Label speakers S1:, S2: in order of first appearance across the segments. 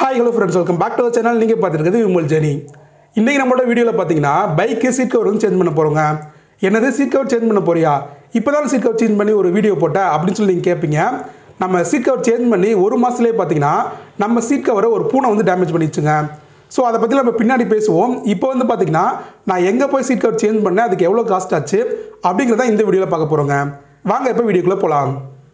S1: hi hello friends welcome back to channel நீங்கள் பார்த்துருக்குது விமல் ஜெனி இன்றைக்கி நம்மளோட வீடியோவில் பார்த்தீங்கன்னா பைக்கு சீட் கவர் வந்து சேஞ்ச் பண்ண போகிறோங்க என்னது சீட் கவர் சேஞ்ச் பண்ண போறியா இப்போ தான் சீட் கவர் சேஞ்ச் பண்ணி ஒரு வீடியோ போட்டேன் அப்படின்னு சொல்லி நீங்கள் கேட்பீங்க நம்ம சீட் கவர் சேஞ்ச் பண்ணி ஒரு மாதத்துலேயே பார்த்தீங்கன்னா நம்ம சீட் கவரை ஒரு பூனை வந்து டேமேஜ் பண்ணிடுச்சுங்க ஸோ அதை பற்றி நம்ம பின்னாடி பேசுவோம் இப்போ வந்து பார்த்தீங்கன்னா நான் எங்கே போய் சீட் கவர் சேஞ்ச் பண்ணேன் அதுக்கு எவ்வளோ காஸ்ட் ஆச்சு அப்படிங்கிறத இந்த வீடியோவில் பார்க்க போகிறோங்க வாங்க இப்போ வீடியோக்குள்ளே போகலாம்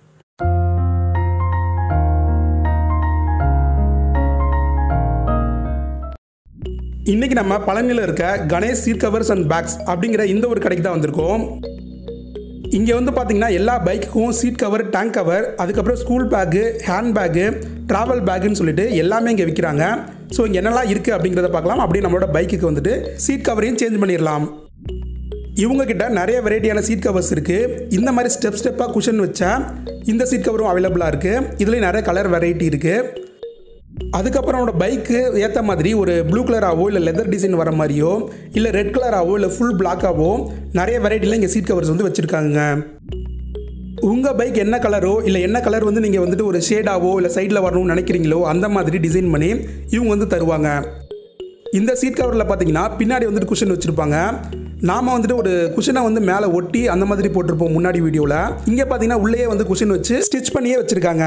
S1: இன்னைக்கு நம்ம பழனியில் இருக்க Ganesh seat covers and bags அப்படிங்கிற இந்த ஒரு கடைக்கு தான் வந்திருக்கோம் இங்கே வந்து பார்த்தீங்கன்னா எல்லா பைக்குக்கும் சீட் கவர் டேங்க் கவர் அதுக்கப்புறம் school bag hand bag travel பேக்குன்னு சொல்லிட்டு எல்லாமே இங்கே விற்கிறாங்க ஸோ இங்கே என்னெல்லாம் இருக்குது அப்படிங்கிறத பார்க்கலாம் அப்படியே நம்மளோட பைக்குக்கு வந்துட்டு சீட் கவரையும் சேஞ்ச் பண்ணிடலாம் இவங்க கிட்ட நிறைய வெரைட்டியான சீட் கவர்ஸ் இருக்குது இந்த மாதிரி ஸ்டெப் ஸ்டெப்பாக குஷன் வச்சா இந்த சீட் கவரும் அவைலபிளாக இருக்குது இதுலேயும் நிறைய கலர் வெரைட்டி இருக்குது அதுக்கப்புறம் அவனோட பைக்கு ஏற்ற மாதிரி ஒரு ப்ளூ கலராகவோ இல்லை லெதர் டிசைன் வர மாதிரியோ இல்லை ரெட் கலராகவோ இல்லை ஃபுல் பிளாக்காவோ நிறைய வெரைட்டியில் இங்கே சீட் கவர்ஸ் வந்து வச்சுருக்காங்க உங்கள் பைக் என்ன கலரோ இல்லை என்ன கலர் வந்து நீங்கள் வந்துட்டு ஒரு ஷேடாவோ இல்லை சைடில் வரணும்னு நினைக்கிறீங்களோ அந்த மாதிரி டிசைன் பண்ணி இவங்க வந்து தருவாங்க இந்த சீட் கவரில் பார்த்தீங்கன்னா பின்னாடி வந்துட்டு குஷன் வச்சுருப்பாங்க நாம் வந்துட்டு ஒரு குஷனை வந்து மேலே ஒட்டி அந்த மாதிரி போட்டிருப்போம் முன்னாடி வீடியோவில் இங்கே பார்த்தீங்கன்னா உள்ளேயே வந்து குஷன் வச்சு ஸ்டிச் பண்ணியே வச்சுருக்காங்க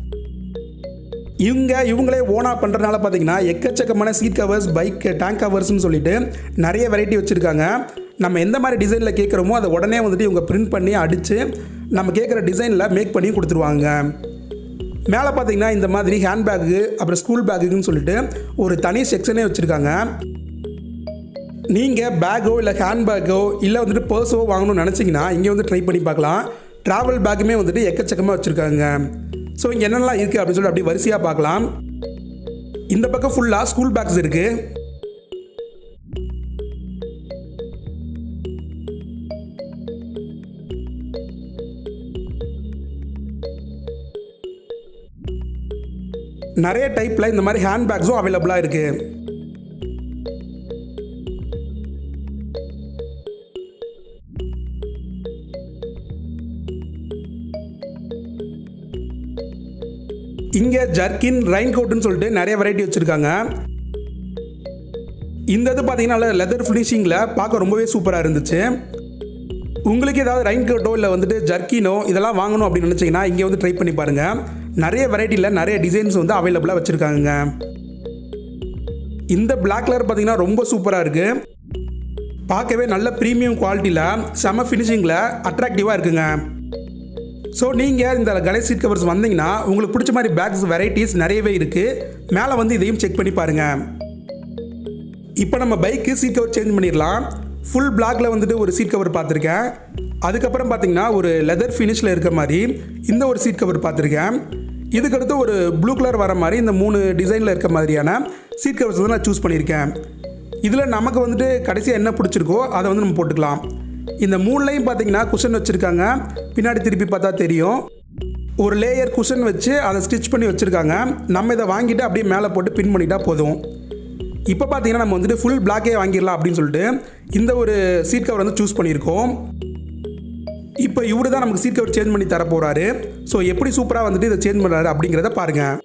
S1: இவங்க இவங்களே ஓனாக பண்ணுறதுனால பார்த்தீங்கன்னா எக்கச்சக்கமான சீட் கவர்ஸ் பைக் டேங்க் கவர்ஸ்னு சொல்லிட்டு நிறைய வெரைட்டி வச்சுருக்காங்க நம்ம எந்த மாதிரி டிசைனில் கேட்குறோமோ அதை உடனே வந்துட்டு இவங்க பிரிண்ட் பண்ணி அடித்து நம்ம கேட்குற டிசைனில் மேக் பண்ணி கொடுத்துருவாங்க மேலே பார்த்தீங்கன்னா இந்த மாதிரி ஹேண்ட் பேக்கு அப்புறம் ஸ்கூல் பேக்குன்னு சொல்லிட்டு ஒரு தனி செக்ஷனே வச்சுருக்காங்க நீங்கள் பேக்கோ இல்லை ஹேண்ட் பேக்கோ இல்லை வந்துட்டு பர்ஸோ வாங்கணும்னு நினச்சிங்கன்னா இங்கே வந்து ட்ரை பண்ணி பார்க்கலாம் ட்ராவல் பேக்குமே வந்துட்டு எக்கச்சக்கமாக வச்சுருக்காங்க ஸோ இங்கே என்னென்னலாம் இருக்குது அப்படின்னு சொல்லி அப்படியே வரிசையாக பார்க்கலாம் இந்த பக்கம் ஃபுல்லாக ஸ்கூல் பேக்ஸ் இருக்குது நிறைய டைப்பில் இந்த மாதிரி ஹேண்ட் பேக்ஸும் அவைலபிளாக இருக்குது இங்கே ஜர்க்கின் ரெயின் கோட்டுன்னு சொல்லிட்டு நிறைய வெரைட்டி வச்சுருக்காங்க இந்த இது பார்த்தீங்கன்னா லெதர் ஃபினிஷிங்கில் பார்க்க ரொம்பவே சூப்பராக இருந்துச்சு உங்களுக்கு ஏதாவது ரெயின் கோட்டோ இல்லை வந்துட்டு ஜர்க்கினோ இதெல்லாம் வாங்கணும் அப்படின்னு நினச்சிங்கன்னா இங்கே வந்து ட்ரை பண்ணி பாருங்கள் நிறைய வெரைட்டியில் நிறைய டிசைன்ஸ் வந்து அவைலபிளாக வச்சுருக்காங்க இந்த பிளாக் கலர் பார்த்தீங்கன்னா ரொம்ப சூப்பராக இருக்குது பார்க்கவே நல்ல ப்ரீமியம் குவாலிட்டியில் செம ஃபினிஷிங்கில் அட்ராக்டிவாக இருக்குங்க ஸோ நீங்கள் இந்த கணேஷ் சீட் கவர்ஸ் வந்தீங்கன்னா உங்களுக்கு பிடிச்ச மாதிரி பேக்ஸ் வெரைட்டிஸ் நிறையவே இருக்குது மேலே வந்து இதையும் செக் பண்ணி பாருங்கள் இப்போ நம்ம பைக்கு சீட் கவர் சேஞ்ச் பண்ணிடலாம் ஃபுல் பிளாக்ல வந்துட்டு ஒரு சீட் கவர் பார்த்துருக்கேன் அதுக்கப்புறம் பார்த்தீங்கன்னா ஒரு லெதர் ஃபினிஷில் இருக்க மாதிரி இந்த ஒரு சீட் கவர் பார்த்துருக்கேன் இதுக்கடுத்து ஒரு ப்ளூ கலர் வர மாதிரி இந்த மூணு டிசைனில் இருக்க மாதிரியான சீட் கவர்ஸ் வந்து நான் சூஸ் பண்ணியிருக்கேன் இதில் நமக்கு வந்துட்டு கடைசியாக என்ன பிடிச்சிருக்கோ அதை வந்து நம்ம போட்டுக்கலாம் இந்த மூணுலையும் பார்த்தீங்கன்னா குஷன் வச்சுருக்காங்க பின்னாடி திருப்பி பார்த்தா தெரியும் ஒரு லேயர் குஷன் வச்சு அதை ஸ்டிச் பண்ணி வச்சுருக்காங்க நம்ம இதை வாங்கிட்டு அப்படியே மேலே போட்டு பின் பண்ணிட்டா போதும் இப்போ பார்த்தீங்கன்னா நம்ம வந்துட்டு ஃபுல் பிளாக்கே வாங்கிடலாம் அப்படின்னு சொல்லிட்டு இந்த ஒரு சீட் கவர் வந்து சூஸ் பண்ணியிருக்கோம் இப்போ இவரு தான் நமக்கு சீட் கவர் சேஞ்ச் பண்ணி தர போகிறாரு ஸோ எப்படி சூப்பராக வந்துட்டு இதை சேஞ்ச் பண்ணுறாரு அப்படிங்கிறத பாருங்கள்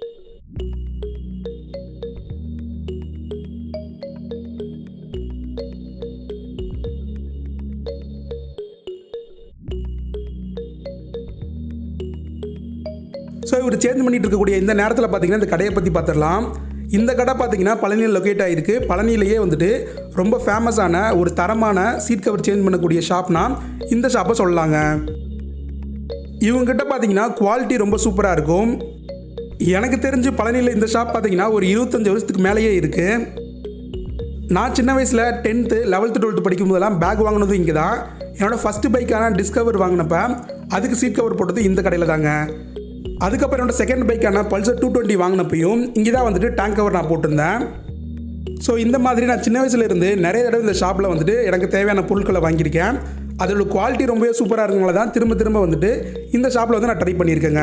S1: ஸோ இவர் சேஞ்ச் பண்ணிட்டு இருக்கக்கூடிய இந்த நேரத்தில் பார்த்தீங்கன்னா இந்த கடையை பற்றி பார்த்துடலாம் இந்த கடை பார்த்தீங்கன்னா பழனியில் லொக்கேட் ஆகிருக்கு பழனியிலேயே வந்துட்டு ரொம்ப ஃபேமஸான ஒரு தரமான சீட் கவர் சேஞ்ச் பண்ணக்கூடிய ஷாப்னா இந்த ஷாப்பை சொல்லலாங்க இவங்ககிட்ட பார்த்தீங்கன்னா குவாலிட்டி ரொம்ப சூப்பராக இருக்கும் எனக்கு தெரிஞ்சு பழனியில் இந்த ஷாப் பார்த்தீங்கன்னா ஒரு இருபத்தஞ்சி வருஷத்துக்கு மேலேயே இருக்குது நான் சின்ன வயசில் டென்த்து லெவல்த்து டுவெல்த்து படிக்கும் போதெல்லாம் பேக் வாங்கினதும் இங்கே தான் என்னோடய ஃபஸ்ட்டு பைக்கான டிஸ்கவர் வாங்கினப்ப அதுக்கு சீட் கவர் போட்டது இந்த கடையில் தாங்க அதுக்கப்புறம் என்னோட செகண்ட் பைக்கான பல்சர் டூ டுவெண்ட்டி வாங்கினப்பையும் இங்கே தான் வந்துட்டு டேங்க் கவர் நான் போட்டிருந்தேன் ஸோ இந்த மாதிரி நான் சின்ன வயசுலேருந்து நிறைய தடவை இந்த ஷாப்பில் வந்துட்டு எனக்கு தேவையான பொருட்களை வாங்கியிருக்கேன் அதோட குவாலிட்டி ரொம்பவே சூப்பராக இருக்கனால தான் திரும்ப திரும்ப வந்துட்டு இந்த ஷாப்பில் வந்து நான் ட்ரை பண்ணியிருக்கேங்க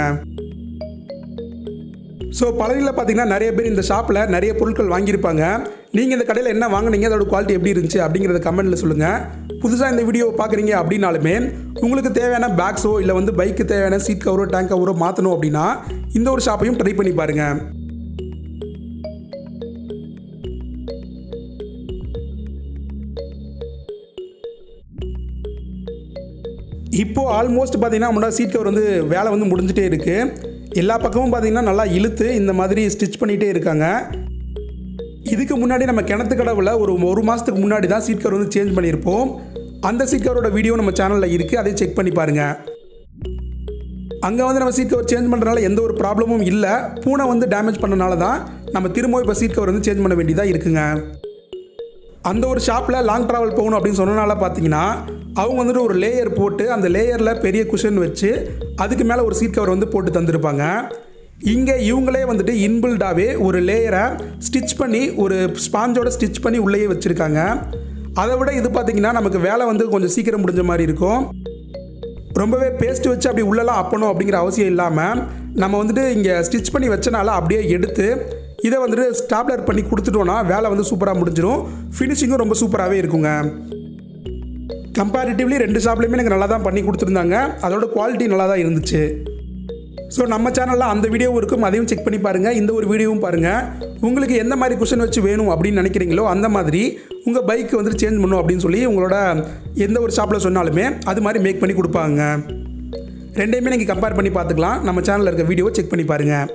S1: ஸோ பழனியில் பார்த்தீங்கன்னா நிறைய பேர் இந்த ஷாப்பில் நிறைய பொருட்கள் வாங்கியிருப்பாங்க நீங்கள் இந்த கடையில் என்ன வாங்குனீங்க அதோட குவாலிட்டி எப்படி இருந்துச்சு அப்படிங்கிறத கமெண்ட்டில் சொல்லுங்கள் புதுசாக இந்த வீடியோவை பார்க்குறீங்க அப்படின்னாலுமே உங்களுக்கு தேவையான பேக்ஸோ இல்லை வந்து பைக்கு தேவையான சீட் கவரோ டேங்க் கவரோ மாற்றணும் அப்படின்னா இந்த ஒரு ஷாப்பையும் ட்ரை பண்ணி பாருங்கள் இப்போது ஆல்மோஸ்ட் பார்த்தீங்கன்னா நம்மளோட சீட் கவர் வந்து வேலை வந்து முடிஞ்சிட்டே இருக்குது எல்லா பக்கமும் பார்த்தீங்கன்னா நல்லா இழுத்து இந்த மாதிரி ஸ்டிச் பண்ணிகிட்டே இருக்காங்க இதுக்கு முன்னாடி நம்ம கிணத்து கடவுல ஒரு ஒரு மாதத்துக்கு முன்னாடி தான் சீட் கவர் வந்து சேஞ்ச் பண்ணியிருப்போம் அந்த சீட் கவரோட வீடியோ நம்ம சேனலில் இருக்குது அதை செக் பண்ணி பாருங்கள் அங்கே வந்து நம்ம சீட் கவர் சேஞ்ச் பண்ணுறதுனால எந்த ஒரு ப்ராப்ளமும் இல்லை பூனை வந்து டேமேஜ் பண்ணனால தான் நம்ம திரும்ப இப்போ சீட் கவர் வந்து சேஞ்ச் பண்ண வேண்டியதாக இருக்குங்க அந்த ஒரு ஷாப்பில் லாங் ட்ராவல் போகணும் அப்படின்னு சொன்னனால பார்த்தீங்கன்னா அவங்க வந்துட்டு ஒரு லேயர் போட்டு அந்த லேயரில் பெரிய குஷன் வச்சு அதுக்கு மேலே ஒரு சீட் கவர் வந்து போட்டு தந்திருப்பாங்க இங்கே இவங்களே வந்துட்டு இன்பில்டாகவே ஒரு லேயரை ஸ்டிச் பண்ணி ஒரு ஸ்பாஞ்சோட ஸ்டிச் பண்ணி உள்ளேயே வச்சுருக்காங்க அதை விட இது பார்த்தீங்கன்னா நமக்கு வேலை வந்து கொஞ்சம் சீக்கிரம் முடிஞ்ச மாதிரி இருக்கும் ரொம்பவே பேஸ்ட் வச்சு அப்படி உள்ளெல்லாம் அப்பணும் அப்படிங்கிற அவசியம் இல்லாமல் நம்ம வந்துட்டு இங்கே ஸ்டிச் பண்ணி வச்சனால அப்படியே எடுத்து இதை வந்துட்டு ஸ்டாப்லர் பண்ணி கொடுத்துட்டோன்னா வேலை வந்து சூப்பராக முடிஞ்சிடும் ஃபினிஷிங்கும் ரொம்ப சூப்பராகவே இருக்குங்க கம்பேரிட்டிவ்லி ரெண்டு ஷாப்லேயுமே எனக்கு நல்லா தான் பண்ணி கொடுத்துருந்தாங்க அதோட குவாலிட்டி நல்லா தான் இருந்துச்சு ஸோ நம்ம சேனலில் அந்த வீடியோவும் இருக்கும் அதையும் செக் பண்ணி பாருங்கள் இந்த ஒரு வீடியோவும் பாருங்கள் உங்களுக்கு எந்த மாதிரி குஷன் வச்சு வேணும் அப்படின்னு நினைக்கிறீங்களோ அந்த மாதிரி உங்கள் பைக் வந்துட்டு சேஞ்ச் பண்ணும் அப்படின்னு சொல்லி உங்களோட எந்த ஒரு ஷாப்பில் சொன்னாலுமே அது மாதிரி மேக் பண்ணி கொடுப்பாங்க ரெண்டையுமே நீங்கள் கம்பேர் பண்ணி பார்த்துக்கலாம் நம்ம சேனலில் இருக்க வீடியோவை செக் பண்ணி பாருங்கள்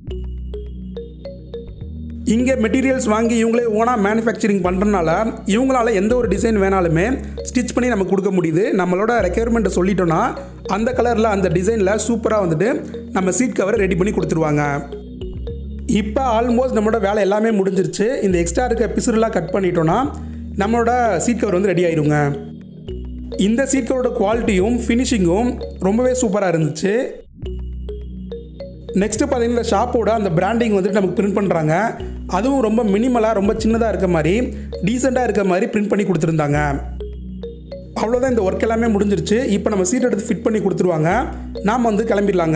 S1: இங்கே மெட்டீரியல்ஸ் வாங்கி இவங்களே ஓனாக மேனுஃபேக்சரிங் பண்ணுறதுனால இவங்களால எந்த ஒரு டிசைன் வேணாலுமே ஸ்டிச் பண்ணி நமக்கு கொடுக்க முடியுது நம்மளோட ரெக்யர்மெண்ட்டை சொல்லிட்டோன்னா அந்த கலரில் அந்த டிசைனில் சூப்பராக வந்துட்டு நம்ம சீட் கவரை ரெடி பண்ணி கொடுத்துருவாங்க இப்போ ஆல்மோஸ்ட் நம்மளோட வேலை எல்லாமே முடிஞ்சிருச்சு இந்த எக்ஸ்ட்ரா இருக்க பிசுறுலாம் கட் பண்ணிட்டோன்னா நம்மளோட சீட் கவர் வந்து ரெடி ஆயிருங்க இந்த சீட் கவரோட குவாலிட்டியும் ஃபினிஷிங்கும் ரொம்பவே சூப்பராக இருந்துச்சு நெக்ஸ்ட்டு பார்த்தீங்கன்னா இந்த ஷாப்போட அந்த பிராண்டிங் வந்துட்டு நமக்கு பிரிண்ட் பண்ணுறாங்க அதுவும் ரொம்ப மினிமலாக ரொம்ப சின்னதாக இருக்க மாதிரி டீசெண்டாக இருக்க மாதிரி பிரிண்ட் பண்ணி கொடுத்துருந்தாங்க அவ்வளோதான் இந்த ஒர்க் எல்லாமே முடிஞ்சிருச்சு இப்போ நம்ம சீட் எடுத்து ஃபிட் பண்ணி கொடுத்துருவாங்க நாம் வந்து கிளம்பிடலாங்க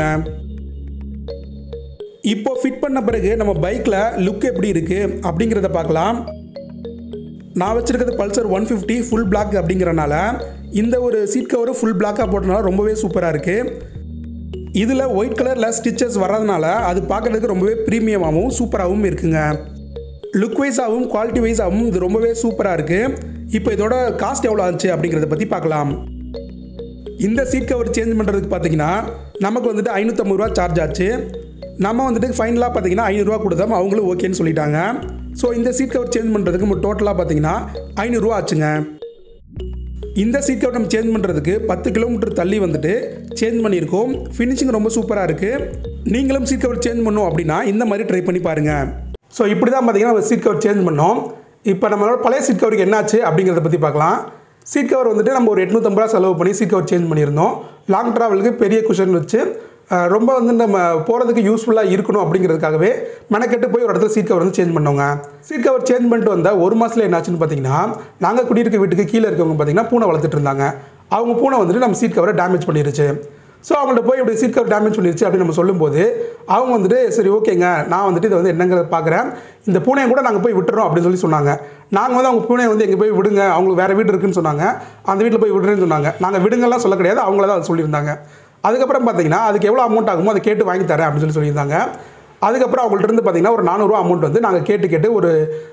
S1: இப்போ ஃபிட் பண்ண பிறகு நம்ம பைக்கில் லுக் எப்படி இருக்குது அப்படிங்கிறத பார்க்கலாம் நான் வச்சுருக்கிறது Pulsar one fifty full black அப்படிங்கிறனால இந்த ஒரு சீட் கவரு ஃபுல் பிளாக்காக போட்டனால ரொம்பவே சூப்பராக இருக்குது இதில் ஒயிட் கலரில் ஸ்டிச்சஸ் வர்றதுனால அது பார்க்குறதுக்கு ரொம்பவே ப்ரீமியமாகவும் சூப்பராகவும் இருக்குங்க லுக் வைஸாகவும் குவாலிட்டி வைஸாகவும் இது ரொம்பவே சூப்பராக இருக்குது இப்போ இதோட காஸ்ட் எவ்வளோ ஆச்சு அப்படிங்கிறத பற்றி பார்க்கலாம் இந்த சீட் கவர் சேஞ்ச் பண்ணுறதுக்கு பார்த்தீங்கன்னா நமக்கு வந்துட்டு ஐநூற்றம்பது ரூபா சார்ஜ் ஆச்சு நம்ம வந்துட்டு ஃபைனலாக பார்த்தீங்கன்னா ஐநூறுரூவா கொடுத்தோம் அவங்களும் ஓகேன்னு சொல்லிட்டாங்க ஸோ இந்த சீட் கவர் சேஞ்ச் பண்ணுறதுக்கு நம்ம டோட்டலாக பார்த்தீங்கன்னா ஐநூறுரூவா ஆச்சுங்க இந்த சீட் கவர் நம்ம சேஞ்ச் பண்ணுறதுக்கு பத்து கிலோமீட்டர் தள்ளி வந்துட்டு சேஞ்ச் பண்ணியிருக்கோம் ஃபினிஷிங் ரொம்ப சூப்பராக இருக்குது நீங்களும் சீட் கவர் சேஞ்ச் பண்ணோம் அப்படின்னா இந்த மாதிரி ட்ரை பண்ணி பாருங்கள் ஸோ இப்படி தான் பார்த்தீங்கன்னா நம்ம சீட் கவர் சேஞ்ச் பண்ணோம் இப்போ நம்மளோட பழைய சீட் கவருக்கு என்னாச்சு அப்படிங்கிறத பற்றி பார்க்கலாம் சீட் கவர் வந்துட்டு நம்ம ஒரு எட்நூற்றம்பது ரூபா செலவு பண்ணி சீட் கவர் சேஞ்ச் பண்ணியிருந்தோம் லாங் ட்ராவலுக்கு பெரிய குஷன் வச்சு அஹ், ரொம்ப வந்து நம்ம போகிறதுக்கு யூஸ்ஃபுல்லாக இருக்கணும் அப்படிங்கிறதுக்காகவே மெனக்கெட்டு போய் ஒரு இடத்துல சீட் கவர் வந்து சேஞ்ச் பண்ணோங்க சீட் கவர் சேஞ்ச் பண்ணிட்டு வந்த ஒரு மாதத்தில் என்னாச்சுன்னு பார்த்தீங்கன்னா நாங்கள் குடியிருக்க வீட்டுக்கு கீழே இருக்கவங்க பார்த்தீங்கன்னா பூனை வளர்த்துட்டு இருந்தாங்க அவங்க பூனை வந்துட்டு நம்ம சீட் கவரை டேமேஜ் பண்ணிருச்சு ஸோ அவங்கள்ட்ட போய் இப்படி சீட் கவர் டேமேஜ் பண்ணிருச்சு அப்படின்னு நம்ம சொல்லும்போது அவங்க வந்துட்டு சரி ஓகேங்க நான் வந்துட்டு இதை வந்து என்னங்கிறத பார்க்குறேன் இந்த பூனையை கூட நாங்கள் போய் விட்டுறோம் அப்படின்னு சொல்லி சொன்னாங்க நாங்கள் வந்து அவங்க பூனையை வந்து எங்கே போய் விடுங்க அவங்களுக்கு வேறு வீடு இருக்குன்னு சொன்னாங்க அந்த வீட்டில் போய் விடுறேன்னு சொன்னாங்க நாங்கள் விடுங்கலாம் சொல்ல கிடையாது அவங்கள தான் அதை சொல்லியிருந்தாங்க அதுக்கப்புறம் பார்த்தீங்கன்னா அதுக்கு எவ்வளோ அமௌண்ட் ஆகுமோ அதை கேட்டு வாங்கி தரேன் அப்படின்னு சொல்லி சொல்லியிருந்தாங்க அதுக்கப்புறம் அவங்கள்ட்ட இருந்து பார்த்தீங்கன்னா ஒரு நானூறுரூவா அமௌண்ட் வந்து நாங்கள் கேட்டு கேட்டு ஒரு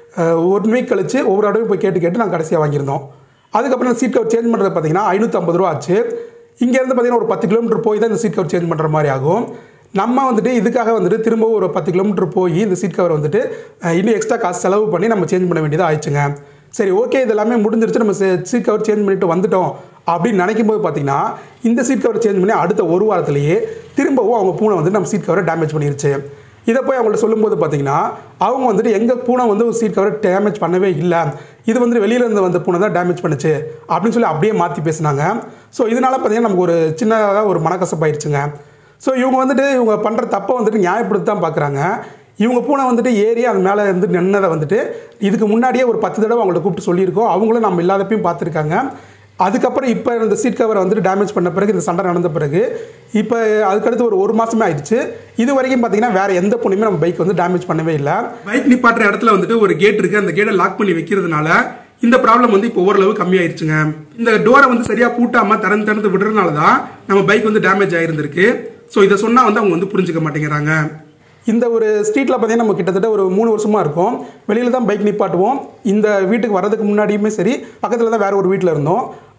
S1: ஒன் வீக் கழிச்சு ஒவ்வொரு இடமும் போய் கேட்டு கேட்டு நாங்கள் கடைசியாக வாங்கியிருந்தோம் அதுக்கப்புறம் சீட் கவர் சேஞ்ச் பண்ணுறது பார்த்தீங்கன்னா ஐநூற்றம்பது ரூபா ஆச்சு இங்கேருந்து பார்த்தீங்கன்னா ஒரு பத்து கிலோமீட்டர் போய் தான் இந்த சீட் கவர் சேஞ்ச் பண்ணுற மாதிரி ஆகும் நம்ம வந்துட்டு இதுக்காக வந்துட்டு திரும்பவும் ஒரு பத்து கிலோமீட்டர் போய் இந்த சீட் கவர் வந்துட்டு அஹ், இன்னும் எக்ஸ்ட்ரா காசு செலவு பண்ணி நம்ம சேஞ்ச் பண்ண வேண்டியதாக ஆயிடுச்சுங்க சரி ஓகே இது எல்லாமே முடிஞ்சிருச்சு நம்ம சீட் கவர் சேஞ்ச் பண்ணிட்டு வந்துட்டோம் அப்படின்னு நினைக்கும் போது பார்த்தீங்கன்னா இந்த சீட் கவர் சேஞ்ச் பண்ணி அடுத்த ஒரு வாரத்திலேயே திரும்பவும் அவங்க பூனை வந்து நம்ம சீட் கவரை டேமேஜ் பண்ணிருச்சு இதை போய் அவங்கள்ட்ட சொல்லும்போது பார்த்தீங்கன்னா அவங்க வந்துட்டு எங்கள் பூனை வந்து ஒரு சீட் கவரை டேமேஜ் பண்ணவே இல்லை இது வந்து வெளியில இருந்து வந்த பூனை தான் டேமேஜ் பண்ணுச்சு அப்படின்னு சொல்லி அப்படியே மாற்றி பேசினாங்க ஸோ இதனால பார்த்தீங்கன்னா நமக்கு ஒரு சின்னதாக ஒரு மனக்கசப்பாயிருச்சுங்க ஸோ இவங்க வந்துட்டு இவங்க பண்ணுற தப்பை வந்துட்டு நியாயப்படுத்தி தான் பார்க்குறாங்க இவங்க பூனை வந்துட்டு ஏறி அது மேலே இருந்து நின்னதை வந்துட்டு இதுக்கு முன்னாடியே ஒரு பத்து தடவை அவங்கள்ட்ட கூப்பிட்டு சொல்லியிருக்கோம் அவங்களும் நம்ம இல்லாதப்பையும் பார்த்துருக்காங்க அதுக்கப்புறம் இப்போ இந்த சீட் கவரை வந்துட்டு டேமேஜ் பண்ண பிறகு இந்த சண்டை நடந்த பிறகு இப்போ அதுக்கடுத்து ஒரு ஒரு மாதமே ஆயிடுச்சு இது வரைக்கும் பார்த்தீங்கன்னா வேறு எந்த பொண்ணுமே நம்ம பைக் வந்து டேமேஜ் பண்ணவே இல்லை பைக் நிப்பாட்டுற இடத்துல வந்துட்டு ஒரு கேட் இருக்குது அந்த கேட்டை லாக் பண்ணி வைக்கிறதுனால இந்த ப்ராப்ளம் வந்து இப்போ ஓரளவு கம்மியாயிருச்சுங்க இந்த டோரை வந்து சரியா பூட்டாம திறந்து திறந்து விடுறதுனால தான் நம்ம பைக் வந்து டேமேஜ் ஆயிருந்திருக்கு ஸோ இதை சொன்னா வந்து அவங்க வந்து புரிஞ்சுக்க மாட்டேங்கிறாங்க இந்த ஒரு ஸ்ட்ரீட்டில் பார்த்தீங்கன்னா நம்ம கிட்டத்தட்ட ஒரு மூணு வருஷமா இருக்கும் வெளியில தான் பைக் நிப்பாட்டுவோம் இந்த வீட்டுக்கு வர்றதுக்கு முன்னாடியுமே சரி பக்கத்தில் தான் வேற ஒரு வீட்டில் இருந்தோம்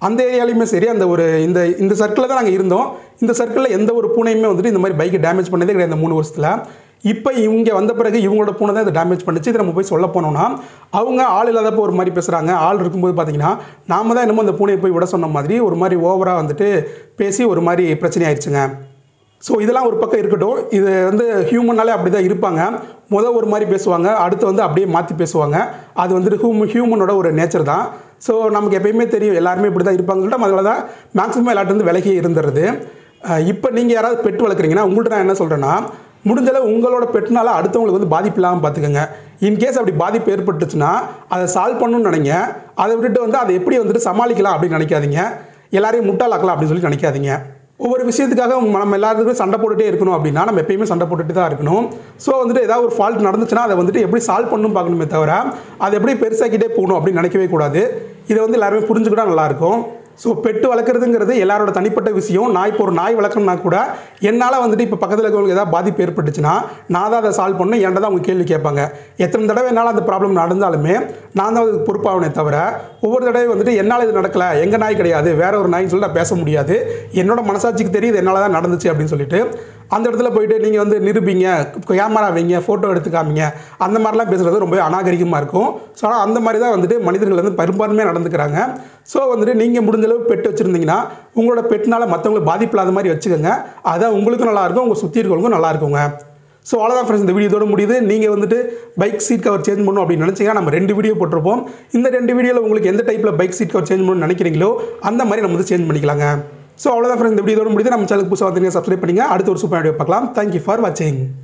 S1: அந்த ஏரியாலையுமே சரி அந்த ஒரு இந்த இந்த சர்க்கிளில் தான் நாங்கள் இருந்தோம் இந்த சர்க்கிளில் எந்த ஒரு பூனையுமே வந்துட்டு இந்த மாதிரி பைக்கை டேமேஜ் பண்ணதே கிடையாது இந்த மூணு வருஷத்தில் இப்போ இவங்க வந்த பிறகு இவங்களோட பூனை தான் இதை டேமேஜ் பண்ணுச்சு இதை நம்ம போய் சொல்ல போனோம்னா அவங்க ஆள் இல்லாதப்போ ஒரு மாதிரி பேசுகிறாங்க ஆள் இருக்கும்போது பார்த்தீங்கன்னா நாம தான் என்னமோ அந்த பூனையை போய் விட சொன்ன மாதிரி ஒரு மாதிரி ஓவராக வந்துட்டு பேசி ஒரு மாதிரி பிரச்சனை ஆயிடுச்சுங்க ஸோ இதெல்லாம் ஒரு பக்கம் இருக்கட்டும் இது வந்து ஹியூமனாலே அப்படி தான் இருப்பாங்க முதல் ஒரு மாதிரி பேசுவாங்க அடுத்து வந்து அப்படியே மாற்றி பேசுவாங்க அது வந்துட்டு ஹியூம ஹியூமனோட ஒரு நேச்சர் தான் ஸோ நமக்கு எப்பயுமே தெரியும் எல்லாருமே இப்படி தான் இருப்பாங்கன்னு சொல்லிட்டு அதில் தான் மேக்ஸிமம் எல்லாட்டு விலகி இருந்துருது இப்போ நீங்கள் யாராவது பெட் வளர்க்குறீங்கன்னா உங்கள்கிட்ட நான் என்ன சொல்கிறேன்னா முடிஞ்சளவு உங்களோட பெட்னால அடுத்தவங்களுக்கு வந்து பாதிப்பு இல்லாமல் பார்த்துக்கோங்க இன்கேஸ் அப்படி பாதிப்பு ஏற்பட்டுச்சுன்னா அதை சால்வ் பண்ணணும்னு நினைங்க அதை விட்டுட்டு வந்து அதை எப்படி வந்துட்டு சமாளிக்கலாம் அப்படின்னு நினைக்காதீங்க எல்லாரையும் முட்டாளாக்கலாம் அப்படின்னு சொல்லி நினைக்காதீங்க ஒவ்வொரு விஷயத்துக்காக நம்ம எல்லாத்துக்கும் சண்டை போட்டுட்டே இருக்கணும் அப்படின்னா நம்ம எப்பயுமே சண்டை போட்டுட்டு தான் இருக்கணும் ஸோ வந்துட்டு ஏதாவது ஒரு ஃபால்ட் நடந்துச்சுன்னா அதை வந்துட்டு எப்படி சால்வ் பண்ணணும் பார்க்கணுமே தவிர அதை எப்படி பெருசாக்கிட்டே போகணும் அப்படின்னு நினைக்கவே கூடாது இதை வந்து எல்லாருமே புரிஞ்சுக்கிட்டா நல்லாயிருக்கும் ஸோ பெட்டு வளர்க்குறதுங்கிறது எல்லாரோட தனிப்பட்ட விஷயம் நான் இப்போ ஒரு நாய் வளர்க்கணும்னா கூட என்னால் வந்துட்டு இப்போ பக்கத்தில் இருக்கவங்களுக்கு ஏதாவது பாதிப்பு ஏற்பட்டுச்சுன்னா நான் தான் அதை சால்வ் பண்ணணும் என்கிட்ட தான் அவங்க கேள்வி கேட்பாங்க எத்தனை தடவை என்னால் அந்த ப்ராப்ளம் நடந்தாலுமே நான் தான் அதுக்கு பொறுப்பாகனே தவிர ஒவ்வொரு தடவை வந்துட்டு என்னால் இது நடக்கலை எங்கள் நாய் கிடையாது வேற ஒரு நாய்ன்னு சொல்லி நான் பேச முடியாது என்னோட மனசாட்சிக்கு தெரியுது என்னால் தான் நடந்துச்சு அப்படின்னு சொல்லிட்டு அந்த இடத்துல போயிட்டு நீங்கள் வந்து நிரூபிங்க கேமரா வைங்க ஃபோட்டோ எடுத்து காமிங்க அந்த மாதிரிலாம் பேசுகிறது ரொம்ப அநாகரிகமாக இருக்கும் ஸோ ஆனால் அந்த மாதிரி தான் வந்துட்டு மனிதர்கள் வந்து பெரும்பான்மையாக நடந்துக்கிறாங்க ஸோ வந்துட்டு நீங்கள் முடிஞ்சளவு பெட் வச்சுருந்தீங்கன்னா உங்களோட பெட்னால மற்றவங்களுக்கு பாதிப்பு இல்லாத மாதிரி வச்சுக்கோங்க அதான் உங்களுக்கும் நல்லாயிருக்கும் உங்கள் சுற்றி இருக்கவங்களுக்கும் நல்லா இருக்குங்க ஸோ அவ்வளோதான் ஃப்ரெண்ட்ஸ் இந்த வீடியோ இதோட முடியுது நீங்கள் வந்துட்டு பைக் சீட் கவர் சேஞ்ச் பண்ணணும் அப்படின்னு நினச்சிங்கன்னா நம்ம ரெண்டு வீடியோ போட்டிருப்போம் இந்த ரெண்டு வீடியோவில் உங்களுக்கு எந்த டைப்பில் பைக் சீட் கவர் சேஞ்ச் பண்ணணும்னு நினைக்கிறீங்களோ அந்த மாதிரி நம்ம வந்து சேஞ்ச் பண்ணிக்கலாங்க ஸோ அவ்வளோதான் ஃப்ரெண்ட்ஸ் இந்த வீடியோ இதோட முடியுது நம்ம சேனலுக்கு புதுசாக வந்து சப்ஸ்கிரைப் பண்ணிங்க அடுத்த ஒரு சூப்பர் வீடியோ பார்க்கலாம் தேங்க்யூ ஃபார் வாட்சிங்